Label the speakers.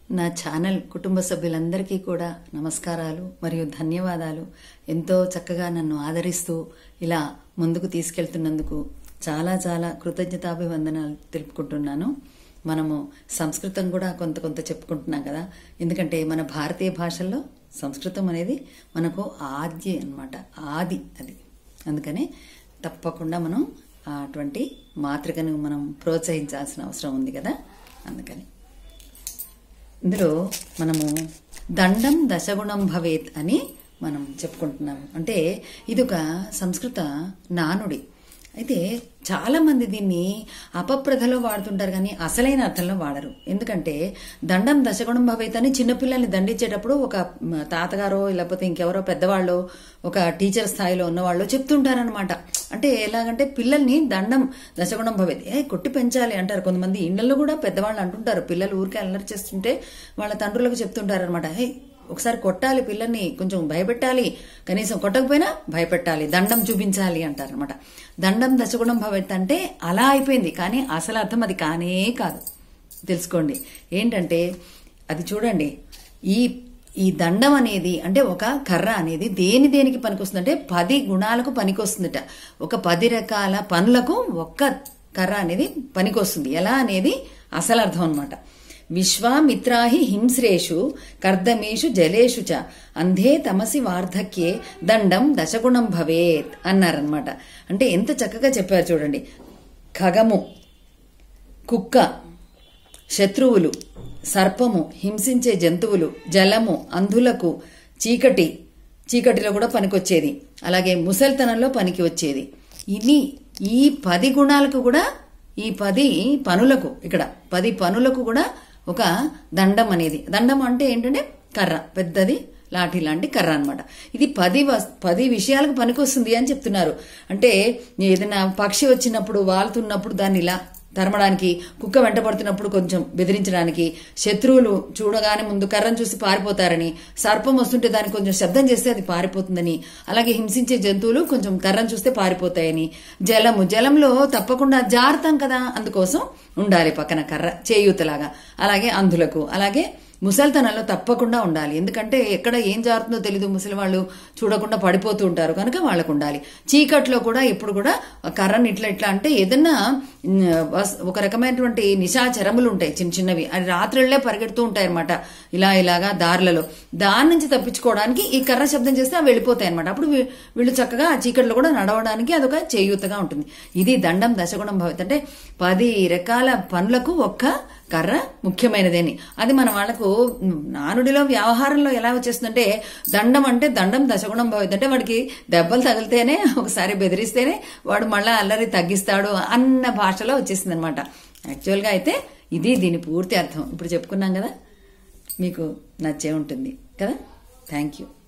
Speaker 1: నా ఛానల్ కుటుంబ సభ్యులందరికీ కూడా నమస్కారాలు మరియు ధన్యవాదాలు ఎంతో చక్కగా నన్ను ఆదరిస్తూ ఇలా ముందుకు తీసుకెళ్తున్నందుకు చాలా చాలా కృతజ్ఞతాభివందనాలు తెలుపుకుంటున్నాను మనము సంస్కృతం కూడా కొంత కొంత చెప్పుకుంటున్నాం కదా ఎందుకంటే మన భారతీయ భాషల్లో సంస్కృతం అనేది మనకు ఆది అన్నమాట ఆది అది అందుకనే తప్పకుండా మనం అటువంటి మాతృకను మనం ప్రోత్సహించాల్సిన అవసరం ఉంది కదా అందుకని ఇందులో మనము దండం దశగుణం భవేత్ అని మనం చెప్పుకుంటున్నాము అంటే ఇది ఒక సంస్కృత నానుడి అయితే చాలా మంది దీన్ని అపప్రథలో వాడుతుంటారు కానీ అసలైన అర్థంలో వాడరు ఎందుకంటే దండం దశగుణం భవేత్ అని చిన్నపిల్లల్ని దండించేటప్పుడు ఒక మ, తాతగారో లేకపోతే ఇంకెవరో పెద్దవాళ్ళు ఒక టీచర్ స్థాయిలో ఉన్నవాళ్ళు చెప్తుంటారనమాట అంటే ఎలాగంటే పిల్లల్ని దండం దశగుణం భవేత్ ఏ కొట్టి పెంచాలి అంటారు కొంతమంది ఇళ్లలో కూడా పెద్దవాళ్ళు అంటుంటారు పిల్లలు ఊరికే అల్లరి చేస్తుంటే వాళ్ళ తండ్రులకు చెప్తుంటారు అనమాట హే ఒకసారి కొట్టాలి పిల్లల్ని కొంచెం భయపెట్టాలి కనీసం కొట్టకపోయినా భయపెట్టాలి దండం చూపించాలి అంటారనమాట దండం దశగుణం భవేత్ అంటే అలా అయిపోయింది కానీ అసలు అర్థం అది కానే కాదు తెలుసుకోండి ఏంటంటే అది చూడండి ఈ ఈ దండం అనేది అంటే ఒక కర్ర అనేది దేని దేనికి పనికొస్తుందంటే పది గుణాలకు పనికొస్తుందట ఒక పది రకాల పనులకు ఒక్క కర్ర అనేది పనికొస్తుంది ఎలా అనేది అసలు అర్థం అనమాట విశ్వామిత్రాహి హింస్రేషు కర్దమేషు జలేషు చ అంధే తమసి వార్ధక్యే దండం దశగుణం భవేత్ అన్నారనమాట అంటే ఎంత చక్కగా చెప్పారు చూడండి ఖగము కుక్క శత్రువులు సర్పము హింసించే జంతువులు జలము అంధులకు చీకటి చీకటిలో కూడా పనికొచ్చేది అలాగే ముసల్తనంలో పనికి వచ్చేది ఇన్ని ఈ పది గుణాలకు కూడా ఈ పది పనులకు ఇక్కడ పది పనులకు కూడా ఒక దండం అనేది దండం అంటే ఏంటంటే కర్ర పెద్దది లాఠీ లాంటి కర్ర అన్నమాట ఇది పది వస్- పది విషయాలకు పనికొస్తుంది అని చెప్తున్నారు అంటే ఏదైనా పక్షి వచ్చినప్పుడు వాలుతున్నప్పుడు దాన్ని ఇలా తరమడానికి కుక్క వెంటబడుతున్నప్పుడు కొంచెం బెదిరించడానికి శత్రువులు చూడగానే ముందు కర్రను చూసి పారిపోతారని సర్పం వస్తుంటే దానికి కొంచెం శబ్దం చేస్తే అది పారిపోతుందని అలాగే హింసించే జంతువులు కొంచెం కర్రను చూస్తే పారిపోతాయని జలము జలంలో తప్పకుండా జారుతాం కదా అందుకోసం ఉండాలి పక్కన కర్ర చేయూతలాగా అలాగే అంధులకు అలాగే ముసల్తనంలో తప్పకుండా ఉండాలి ఎందుకంటే ఎక్కడ ఏం జారుతుందో తెలీదు ముసలి వాళ్ళు చూడకుండా పడిపోతూ ఉంటారు కనుక వాళ్ళకు ఉండాలి చీకట్లో కూడా ఎప్పుడు కూడా కర్రని ఇట్లా ఇట్లా అంటే ఏదన్నా ఉమ్, వస్- ఒక రకమైనటువంటి నిశాచరములు ఉంటాయి చిన్న చిన్నవి అది రాత్రిళ్లే పరిగెడుతూ ఉంటాయి అనమాట ఇలా ఇలాగా దారులలో దాని నుంచి తప్పించుకోవడానికి ఈ కర్ర శబ్దం చేస్తే అవి వెళ్ళిపోతాయి అనమాట అప్పుడు వీ- వీళ్ళు చక్కగా ఆ చీకట్లో కూడా నడవడానికి అదొక చేయూతగా ఉంటుంది ఇది దండం దశగుణం భవత్ అంటే పది రకాల పనులకు ఒక్క కర్ర ముఖ్యమైనదేని అది మన వాళ్ళకు నానుడిలో వ్యవహారంలో ఎలా వచ్చేస్తుందంటే దండం అంటే దండం దశగుణం భవిత్ అంటే వాడికి దెబ్బలు తగిలితేనే ఒకసారి బెదిరిస్తేనే వాడు మళ్ళీ అల్లరి తగ్గిస్తాడు అన్న భాషలో వచ్చేసింది అనమాట యాక్చువల్గా అయితే ఇది దీని పూర్తి అర్థం ఇప్పుడు చెప్పుకున్నాం కదా మీకు నచ్చే ఉంటుంది కదా థ్యాంక్ యూ